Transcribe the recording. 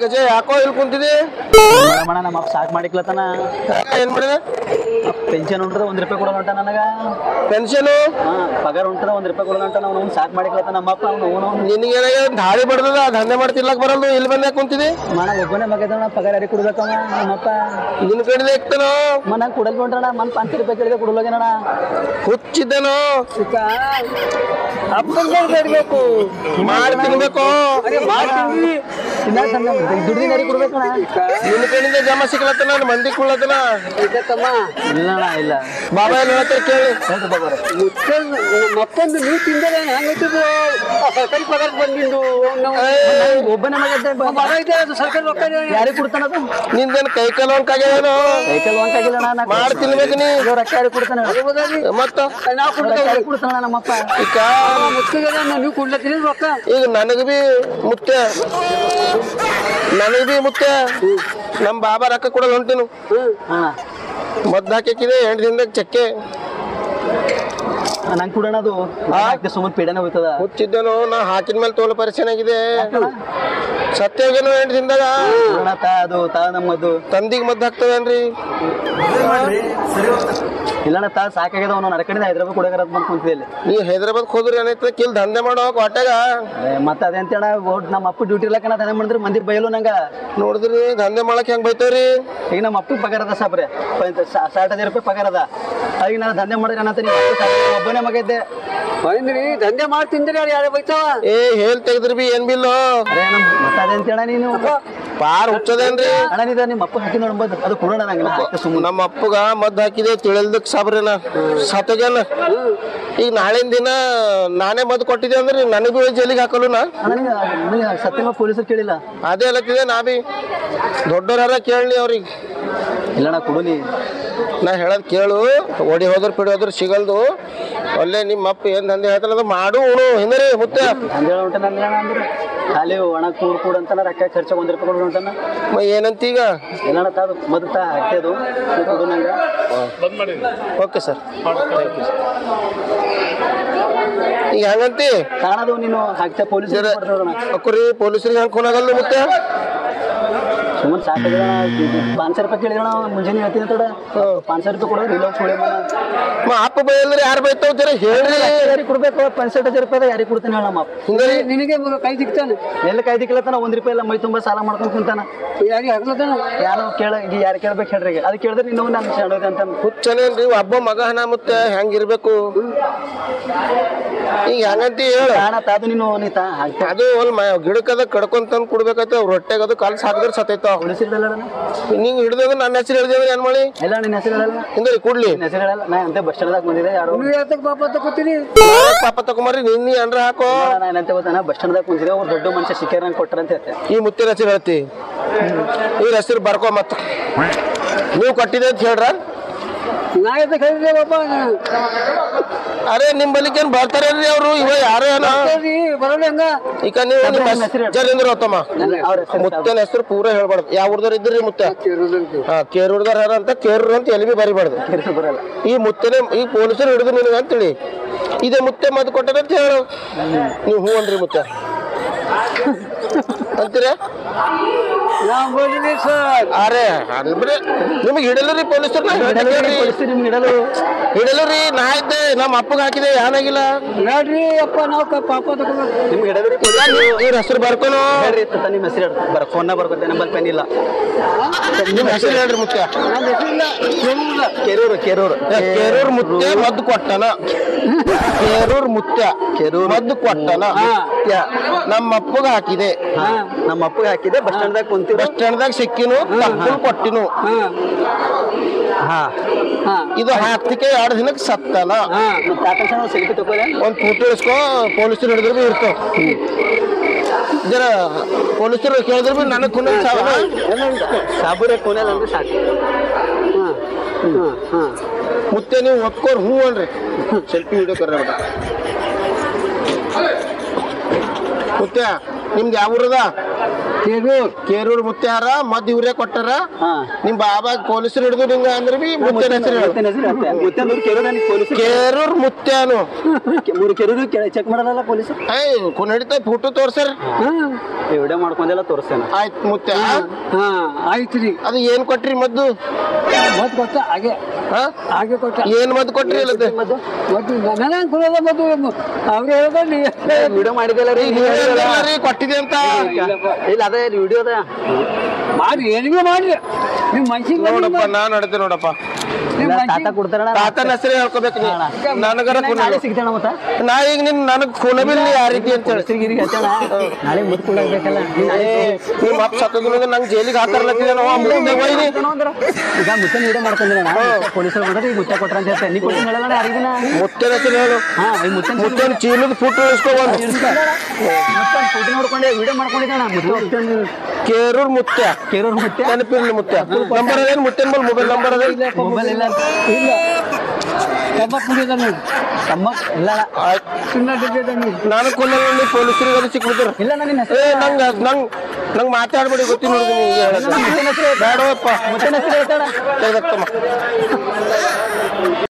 ಗಜ ಯಾಕೋ ಇಲ್ಲಿ ಕುಂತಿದಿ ಮಾಡಣ ನಮ್ಮ ಅಪ್ಪ ಸಾಕ್ ಮಾಡಿಕ್ಲತನ ಏನ್ ಮಾಡಿದೆ ಪೆನ್ಷನ್ ಉಂಟ್ರೆ ಒಂದ್ ರೂಪಾಯಿ ಕೊಡಲ್ಲ ಹೊಂಟ ನನಗ ಪೆನ್ಷನು ಹಾ ಪಗಾರ ಉಂಟ್ರೆ ಒಂದ್ ರೂಪಾಯಿ ಕೊಡಲ್ಲ ಹೊಂಟ ಅವ್ನು ಸಾಕ್ ಮಾಡಿಕ್ಲತ್ತ ನಮ್ಮ ಅಪ್ಪ ಅವ್ನು ಅವನು ನಿನಗೇನಾಗ ದಾಳಿ ಬಡ್ದದ ದಂಧೆ ಮಾಡ್ತಿರ್ಲಕ್ ಬರಲ್ಲ ಇಲ್ಲಿ ಬಂದೆ ಕುಂತಿದಿ ಮನ ಒಬ್ಬನೇ ಮಗದಣ್ಣ ಪಗಾರ ಯಾರಿಗೆ ಕೊಡ್ಬೇಕಮ್ಮ ನಮ್ಮಪ್ಪ ನಿನ್ ಕಡೆ ಇಕ್ತನೋ ಮನ ಕೊಡಲ್ ಹೊಂಟಣ ಮನ್ ಪಾಂಚ್ ರೂಪಾಯಿ ಕೇಳಿದೆ ಕೊಡಲೋಗೇನಣ್ಣ ಹುಚ್ಚಿದ್ದೇನೋ ಅಪ್ಪಂಗೆ ಬೇಡಬೇಕು ಮಾಡಿ ತಿನ್ಬೇಕು ದುಡ್ಡಿನ ಯಾರಿಗೆ ಕೊಡ್ಬೇಕಣ್ಣ ನಿನ್ ಕಡೆಯಿಂದ ಜಮ ಸಿಕ್ಲತ್ತನ ಮಂದಿ ಕುಳ್ಳತನ ತಮ್ಮ ಇಲ್ಲಣ್ಣ ಇಲ್ಲ ಬಾಬಾ ಏನ್ ಹೇಳ್ತಾರೆ ಕೇಳಿ ಹೇಳ್ರಿ ಬಾಬಾರ ಮುಚ್ಚಲ್ ಮತ್ತೊಂದು ನೀವು ತಿಂದರೆ ಹೆಂಗೈತಿದ್ದು ಸರ್ಕಾರಿ ಪಗಾರ ಬಂದಿಂದು ನಾವು ಒಬ್ಬನೇ ಮಗ ಇದ್ದೆ ಬಾ- ಮಗ ಇದೆ ಅದು ಸರ್ಕಾರಿ ರೊಕ್ಕ ಇದೆ. ಯಾರಿಗೆ ಕೊಡ್ತಾನದು ನಿಂದೇನ್ ಕೈ ಕಾಲ ಒಂದ್ಕಾಗೇನೋ ಸೈಕಲ್ ಒಂಟಾಗಿಲ್ಲಣ್ಣ ನಾ ಮಾಡಿ ತಿನ್ಬೇಕು ನೀ ಇವ್ರ ಅಕ್ಕ ಯಾರಿಗೆ ಕೊಡ್ತಾನೆ ಹೌದಾ? ಮತ್ತ ನಾವು ಇವ್ರ ಅಕ್ಕ ಯಾರಿಗೆ ಕೊಡ್ತಾನ ನಮ್ಮಪ್ಪ ಈಗ ಮುತ್ತಿಗೆ ನೀವು ಕೊಡ್ಲತ್ತೀರಿ ರೊಕ್ಕ ಈಗ ನನಗ ಬಿ ಮುತ್ತೆ ನನಗ ಬಿ ಮುತ್ತೆ ನಮ್ ಬಾಬಾ ರೊಕ್ಕ ಕೊಡಲ್ ಹೊಂಟಿನು ಹಾ ಮದ್ದು ಹಾಕಿದೆ ಎಂಟು ದಿನದಾಗ ಚಕ್ಕೆ ನಂಗೆ ಕೊಡೋಣ ಅದು ಸುಮ್ಮನೆ ಪೀಡನೆ ಹೋಗ್ತದ ಹುಚ್ಚಿದ್ದೇನು ನಾ ಹಾಕಿದ ಮೇಲೆ ತೋಲು ಪರಿಚಯ ಆಗಿದೆ ಸತ್ಯ ಹೋಗ್ಯಾನು ಎಂಟು ದಿನದಾಗ ಕೊಡೋಣ ತಾ ಅದು ತಾ ನಮ್ಮದು ತಂದಿಗೆ ಮದ್ದು ಹಾಕ್ತವೇನ್ರಿ ಇಲ್ಲಣ್ಣ ತಾ ಸಾಕಾಗ್ಯದ ಅವನು ನರಕಡಿಂದ ಹೈದ್ರಾಬಾದ್ ಕೊಡೋಗರ ಬಂದು ಕುಂತಿದ್ದೆ ನೀ ಹೈದ್ರಾಬಾದ್ ಹೋದ್ರಿ ಏನೈತೆ ಕಿಲ್ ದಂಧೆ ಮಾಡೋ ಹೊಟ್ಯಾಗ ಮತ್ತೆ ಅದೇ ಅಂತೇಣ ನಮ್ಮ ಅಪ್ಪ ಡ್ಯೂಟಿ ಇರ್ಲಕ್ಕ ನಾ ತಲೆ ಮಾಡಿದ್ರೆ ಮಂದಿರ್ ಬೈಯಲು ನಂಗ ನೋಡಿದ್ರಿ ದಂಧೆ ಮಾಡಕ್ ಹೆಂಗ್ ಬೈತವ್ರಿ ಈಗ ನಮ್ಮ ಅಪ್ಪ ಪಗಾರ ಅದ ಸಾಬ್ರೆ ಸಾಟ್ ಹಜಾರ್ ರೂಪಾಯಿ ಪಗಾರ ಅದ ಈಗ ನಾನು ದಂಧೆ ಮಾಡಿದ್ರೆ ಏನಂತ ನೀವು ಒಬ್ಬನೇ ಮಗ ಇದ್ದೆ ಬಂದ್ರಿ ದಂಧೆ ಮಾಡಿ ತಿಂದ್ರಿ ಯಾರು ಯಾರು ಬೈತಾವ ಏ ಹೇಳ್ ತೆಗ್ದ್ರಿ ಬಿ ಏನ್ ಬಿಲ್ಲು ಅರೆ ನಮ್ ಮತ್ತೆ ಅದೇ ಅಂತೇಣ ನೀನು ಪಾರ್ ಹುಚ್ಚದೇನ್ರಿ ಅಣ್ಣ ನೀದ ನಿಮ್ಮ ಅಪ್ಪ ಹಾಕಿ ನೋಡ್ಬೋದು ಅದು ಕೊಡೋಣ ನಂಗೆ ನಾ ಹಾಕ್ತೆ ಸುಮ್ಮನೆ ನಮ್ಮ ಅಪ್ಪಗ ಮದ್ದು ಹಾಕಿದೆ ತಿಳಿಲ್ದಕ್ ಸಾಬ್ರಿನ ಸತ್ತೋಗ್ಯಾನ ಈಗ ನಾಳಿನ ದಿನ ನಾನೇ ಮದ್ದು ಕೊಟ್ಟಿದ್ದೆ ಅಂದ್ರೆ ನನಗೂ ಜೈಲಿಗೆ ಹಾಕಲು ನಾ ಅಣ್ಣ ನೀನು ನೀನು ಸತ್ಯಮ ಪೊಲೀಸರು ಕೇಳಿಲ್ಲ ಅದೇ ಅಲ್ಲತ್ತಿದೆ ನಾ ಬಿ ದೊಡ್ಡವ್ರ ಕೇಳಿ ಅವ್ರಿಗೆ ಇಲ್ಲಣ್ಣ ಕೊಡುನಿ ನಾ ಹೇಳೋದ್ ಕೇಳು ಓಡಿ ಹೋದ್ರ ಪಿಡಿ ಹೋದ್ರ ಸಿಗಲ್ದು ಅಲ್ಲೇ ನಿಮ್ಮ ಅಪ್ಪ ಏನ್ ದಂಧೆ ಹೇಳ್ತಾನ ಅದು ಮಾಡು ಉಣು ಹಿಂದ್ರಿ ಮುತ್ತೆ ಅಂದೇಳ ಉಂಟ ನನ್ನ ಅಂದ್ರೆ ಖಾಲಿ ಒಣ ಕೂಡ್ ಕೂಡ್ ಅಂತ ರೊಕ್ಕ ಖರ್ಚಾಗ ಒಂದ್ ರೂಪಾಯಿ ಕೊಡು ಉಂಟನ ಮ ಏನಂತ ಈಗ ಎಲ್ಲಣ್ಣ ತಾದು ಮದ್ದು ತಾ ಹಾಕ್ತೇದು ನೀ ಕೊಡು ನಂಗೆ ಓಕೆ ಸರ್ ಈಗ ಹೆಂಗಂತಿ ಕಾಣದು ನೀನು ಹಾಕ್ತೆ ಪೊಲೀಸ್ ಅಕ್ಕರಿ ಪೊಲೀಸರಿಗೆ ಹೆಂಗ್ ಖೂನ್ ಆಗಲ್ಲ ಮುತ್ತೆ ಸುಮ್ಮನೆ ಸಾಕಾಗಿಲ್ಲ ಪಾಂಚ್ ರೂಪಾಯಿ ಕೇಳಿದಣ ಮುಂಜಾನೆ ಹೇಳ್ತೀನಿ ತೋಡ ಪಾಂಚ್ ರೂಪಾಯಿ ಕೊಡೋದು ಇಲ್ಲ ಸುಳೆ ಮನ ಮ ಅಪ್ಪ ಬೈಯಲ್ರಿ ಯಾರು ಬೈತಾವ ಜರ ಹೇಳ್ರಿ ಯಾರಿಗೆ ಕೊಡ್ಬೇಕು ಪಂಚೆಟ್ ಹಜಾರ್ ರೂಪಾಯಿ ಯಾರಿಗೆ ಕೊಡ್ತೀನಿ ಹೇಳ ನಮ್ಮ ಅಪ್ಪ ಹಿಂದ್ರಿ ನಿನಗೆ ಮಗ ಕೈ ಸಿಗ್ತಾನೆ ಎಲ್ಲಿ ಕಾಯ್ದಿಕ್ಲತ್ತಾನ ಒಂದ್ ರೂಪಾಯಿ ಇಲ್ಲ ಮೈ ತುಂಬ ಸಾಲ ಮಾಡ್ಕೊಂಡು ಕುಂತಾನ ಯಾರಿಗೆ ಹಾಕ್ಲತ್ತಾನ ಯಾರು ಕೇಳ ಈಗ ಯಾರು ಕೇಳ್ಬೇಕು ಹೇಳ್ರಿ ಈಗ ಅದು ಕೇಳಿದ್ರೆ ನೀನು ನಾನು ಶಾಣೋದೆ ಅಂತ ಹುಚ್ಚನೇನ್ರಿ ಒಬ್ಬ ಮಗ ಹಣ ಮುತ್ತೆ ಹೆಂಗಿರ್ಬೇಕು ಈಗ ಹೆಂಗಂತಿ ಹೇಳು ಕಾಣ ತಾದು ನೀನು ನೀ ತಾ ಹಾಕ್ತೆ ಅದು ಅಲ್ಲಿ ಮ ಗಿಡಕ್ಕದ ಕಡ್ಕೊಂತಂದ್ ಕುಡ್ಬೇಕಾಯ್ತು ಅವ್ರ ಹೊಟ್ಟೆಗೆ ಅದು ಕಾಲ್ ಸಾಕಿದ್ರೆ ಸತ್ತೈತಾವ ಉಳಿಸಿರಲ್ಲ ನೀವು ಹಿಡಿದಾಗ ನನ್ನ ಹೆಸರು ಹೇಳಿದ್ರೆ ಏನ್ ಮಾಡಿ ಎಲ್ಲ ನಿನ್ನ ಹೆಸರು ಹೇಳಲ್ಲ ಹಿಂದ್ರಿ ಕೂಡ್ಲಿ ನಿನ್ನ ಹೆಸರು ಹೇಳಲ್ಲ ನಾ ಅಂತ ಬಸ್ ಸ್ಟ್ಯಾಂಡ್ದಾಗ ಬಂದಿದೆ ಯಾರು ನೀವು ಯಾತಕ್ಕೆ ಪಾಪ ತಗೋತೀರಿ ನಾಳೆ ಪಾಪ ತಗೊಂಬರ್ರಿ ನಿನ್ನಿ ಅಂದ್ರ ಹಾಕೋ ನಾನು ಅಂತ ಗೊತ್ತಾನ ಬಸ್ ಸ್ಟ್ಯಾಂಡ್ದಾಗ ಕುಂತಿದೆ ಅವ್ರು ದೊಡ್ಡ ಮನುಷ್ಯ ಸಿಕ್ಕ್ಯಾರ ನಂಗೆ ಕೊಟ್ಟಾರ ಅಂತ ಹೇಳ್ತೆ ಈ ಮುತ್ತಿನ ಹೆಸರು ಹೇಳ್ತಿ ಈ ಹೆಸರು ಬರ್ಕೋ ಮತ್ತ ನೀವು ಕೊಟ್ಟಿದೆ ಅಂತ ಹೇಳ್ರ ನಾ ಯಾತಕ್ಕೆ ಹೇಳಿದೆ ಪಾಪ ಅರೆ ನಿಮ್ ಬಲಿಕೇನ್ ಬರ್ತಾರೇನ್ರಿ ಅವ್ರು ಇವ ಯಾರು ಏನೋ ಸರಿ ಬರೋಲ್ಲ ಹಂಗ ಈಗ ನೀವು ನಿಮ್ಮ ನನ್ನ ಹೆಸರು ಹೇಳು. ಜರಿಂದ್ರ ಹೋತಮ್ಮ ಅವ್ರ ಹೆಸರು ಮುತ್ತನ ಹೆಸರು ಪೂರ ಹೇಳ್ಬಾರ್ದು ಯಾವ ಊರ್ದವ್ರು ಇದ್ರಿ ಮುತ್ತ ಕೇರೋದಂತೆ. ಹಾ ಕೇರೂರ್ದಾರ ಯಾರ ಅಂತ ಕೇರೂರ್ ಅಂತ ಎಲ್ಲಿ ಬಿ ಬರಿಬಾರ್ದು ಹೆಸರು ಬರಲ್ಲ ಈ ಮುತ್ತನೆ ಈ ಪೊಲೀಸರು ಹಿಡಿದು ನಿನಗೆ ಅಂತೇಳಿ ಇದೇ ಮುತ್ತೆ ಮದ್ದು ಕೊಟ್ಟಾರ ಅಂತ ಹೇಳು ನೀವು ಹ್ಞೂ ಅಂದ್ರಿ ಮುತ್ತೆ ಅಂತೀರ ನಾ ಬೋದಿನಿ ಸರ್ ಅರೆ ಅಂದ್ರೆ ನಿಮಗೆ ಹಿಡಲ್ರಿ ಪೊಲೀಸರು ನಾ ಹೇಳ್ದೆ ಕೇಳ್ರಿ. ಪೊಲೀಸರು ನಿಮ್ಗೆ ಇಡಲು ಹಿಡಲ್ರಿ ನಾ ಇದ್ದೆ ನಮ್ಮ ಅಪ್ಪಗೆ ಹಾಕಿದೆ ಏನಾಗಿಲ್ಲ ನೋಡ್ರಿ ಅಪ್ಪ ನಾವು ಕ- ಪಾಪ ತಗೋಬೇಕು ನಿಮ್ಗೆ ಇಡದ್ರಿ ಇವ್ರ ಹೆಸರು ಬರ್ಕೊನು ಹೇಳ್ರಿ ಇತ್ತ ನಿಮ್ಮ ಹೆಸರು ಹೇಳ್ರಿ ಬರ ಫೋನ್ನ ಬರ್ಕೊತೆ ನಂಬಲ್ಲಿ ಪೆನ್ ಇಲ್ಲ ನಿಮ್ಮ ಹೆಸರು ಹೇಳ್ರಿ ಮುತ್ಯ ನನ್ನ ಹೆಸರಿಲ್ಲ ಕೇಳುವುದಿಲ್ಲ ಕೆರೂರು ಕೆರೂರು ಏ, ಕೇರೂರ್ ಮುತ್ಯ ಮದ್ದು ಕೊಟ್ಟನ ಕೇರೂರ್ ಮುತ್ಯ ಕೇರೂರ್ ಮದ್ದು ಕೊಟ್ಟನ ಮುತ್ಯ ನಮ್ಮ ಅಪ್ಪಗೆ ಹಾಕಿದೆ ಹಾ ನಮ್ಮ ಅಪ್ಪಗೆ ಹಾಕಿದೆ ಬಸ್ ಸ್ಟ್ಯಾಂಡ್ದಾಗ ಕುಂತಿರೋ ಬಸ್ ಸ್ಟ್ಯಾಂಡ್ದಾಗ ಸಿಕ್ಕಿನು ತಪ್ಪು ಕೊಟ್ಟಿನು ಹಾ ಹಾ ಹಾ ಇದು ಹಾಕ್ತಿಕೆ ಎರಡು ದಿನಕ್ಕೆ ಸತ್ತನ ಹಾ ಮತ್ತೆ ಆ ತಕ್ಷಣ ಸೆಲ್ಫಿ ತಗೋಲೆ ಒಂದ್ ಫೋಟೋ ಇಳಿಸ್ಕೊ ಪೊಲೀಸರು ಹಿಡಿದ್ರು ಬಿ ಇರ್ತಾವ ಜರ ಪೊಲೀಸರು ಕೇಳಿದ್ರು ಬಿ ನನಗೆ ಕುನ ಸಾಬೂರೆ ಕೋನೆಲ್ಲ ಅಂದ್ರೆ ಸಾಕು ಹಾ ಹಾ ಹಾ ಮುತ್ತೆ ನೀವು ಒಪ್ಕೋರ್ ಹ್ಞೂ ಅನ್ರಿ ಸೆಲ್ಫಿ ವಿಡಿಯೋ ಕರ್ರ ಮುತ್ತೆ ನಿಮ್ದು ಯಾವ ಊರದ ಕೇರೂರ್ ಕೇರೂರ್ ಮುತ್ಯಾರ ಮದ್ ಇವ್ರೇ ಕೊಟ್ಟಾರ ಹಾ ನಿಮ್ ಬಾಬಾ ಪೊಲೀಸರು ಹಿಡಿದು ನಿಂಗ ಅಂದ್ರೆ ಬಿ ಮುತ್ಯನ ಹೆಸರು ಹೇಳು ಮುತ್ತನ ಹೆಸರು ಅಷ್ಟೇ ಮುತ್ತನೂರು ಕೆರೂರು ನನಗೆ ಪೊಲೀಸರು ಕೇರೂರ್ ಮುತ್ಯಾನು ಮೂರು ಕೆರೂರು ಚೆಕ್ ಮಾಡಲ್ಲ ಪೊಲೀಸರು ಏಯ್ ಕುನಡಿತ ಫೋಟೋ ತೋರ್ಸರ್ ವಿಡಿಯೋ ಮಾಡ್ಕೊಂಡೆಲ್ಲ ತೋರಿಸ್ತೇನೆ ಆಯ್ತು ಮುತ್ಯ ಹಾ ಆಯ್ತು ರೀ ಅದು ಏನ್ ಕೊಟ್ರಿ ಮದ್ದು ಮತ್ ಗೊತ್ತ ಹಾಗೆ ಹಾ ಹಾಗೆ ಕೊಟ್ಟ ಏನ್ ಮದ್ದು ಕೊಟ್ರಿ ಇಲ್ಲದ ಮತ್ತು ನನಗೆ ಕೊಡೋದ ಮತ್ತು ಅವ್ರು ಹೇಳ್ಕೊಂಡು ವಿಡಿಯೋ ಮಾಡಿದೆಲ್ಲ ರೀ ನೀವ್ ಹೇಳಿದ್ರಲ್ಲ ಕೊಟ್ಟಿದೆ ಅಂತ ಇಲ್ಲ ಅದೇ ವಿಡಿಯೋದ ಮಾಡಿ ಏನಿಗೆ ಮಾಡಿ ನಿಮ್ಮ ಮನ್ಸಿಗೆ ನೋಡಪ್ಪ ನಾನ್ ನಡ್ತೆ ನೋಡಪ್ಪ ನಿಮ್ಮ ತಾತ ಕೊಡ್ತಾರಣ ತಾತನ ಹೆಸರು ಹೇಳ್ಕೊಬೇಕು ನೀ ನನಗರ ನಾಳೆ ಕುನ ಸಿಗ್ತಾಣ ಮತ್ತ ನಾ ಈಗ ನಿನ್ ನನಗ್ ಕುನಬಿಲ್ ನೀ ಯಾವ ರೀತಿ ಅಂತ ಹೇಳಿ ಹೆಸರಿಗಿರಿ ಹಚ್ಚಣ ನಾಳೆ ಮುದ್ದು ಕೊಡಬೇಕಲ್ಲ ನಿಮ್ಮ ಅಪ್ಪ ಸತ್ತೋಗಿನ ನಂಗೆ ಜೈಲಿಗೆ ಹಾಕರ್ಲತ್ತಿದೆ ನಾವು ಮುಂದೆ ಒಯ್ನಿ ಈಗ ಮುತ್ತನ ವಿಡಿಯೋ ಮಾಡ್ಕೊಂಡಿಲ್ಲ ಪೊಲೀಸರು ಬಂದ್ರೆ ಈಗ ಮುತ್ತ ಕೊಟ್ರ ಅಂತ ಹೇಳ್ತಾರೆ ನೀ ಕೊಟ್ಟು ಹೇಳಲ್ಲ ಯಾರಿಗಿನ ಮುತ್ತನ ಹೆಸರು ಹೇಳು ಹಾ ಈ ಮುತ್ತನ ಮುತ್ತನ ಚೀಲದ ಫುಟ್ ಇಸ್ಕೊಬಂದು ಮುತ್ತನ ಫೋಟೋ ನೋಡ್ಕೊಂಡೆ ವಿಡಿಯೋ ಮಾಡ್ಕೊಂಡಿದ್ದಾನ ಮುತ್ತ ಕೇರೂರ್ ಮುತ್ಯ ಕೇರೂರು ಮುತ್ತೆ ನೆನಪಿರ್ಲಿ ಮುತ್ಯ ನಂಬರ್ ಅದೇನು ಮುತ್ಯನ ಬಲ್ ಮೊಬೈಲ್ ನಂಬರ್ ಅದ ಮೊಬೈಲ್ ಇಲ್ಲ ಇಲ್ಲ ತಂಬಾಕು ಕುಡಿಯೋದ ನೋಡಿ ತಮ್ಮ ಇಲ್ಲ ಆಯ್ತು ಸುಮ್ಮನೆ ಡಿಗ್ರಿ ನೋಡಿ ನಾನು ಕೊಲ್ಲ ಪೊಲೀಸರಿಗೆ ಅದು ಸಿಕ್ಬಿಡ್ತಾರ ಇಲ್ಲ ನನ್ನ ಏ ಹೆಸರು ನಂಗ ನಂಗ್ ನಂಗ್ ಮಾತಾಡ್ಬೇಡಿ ಗೊತ್ತಿ ನೋಡಿದೀನಿ ಮುತ್ತನ ಹೆಸರು ಬೇಡವಪ್ಪ ಮುತ್ತನ ಹೆಸರು ಹೇಳ್ತಾಳ ತೆಗ್ದತ್ತಮ್ಮ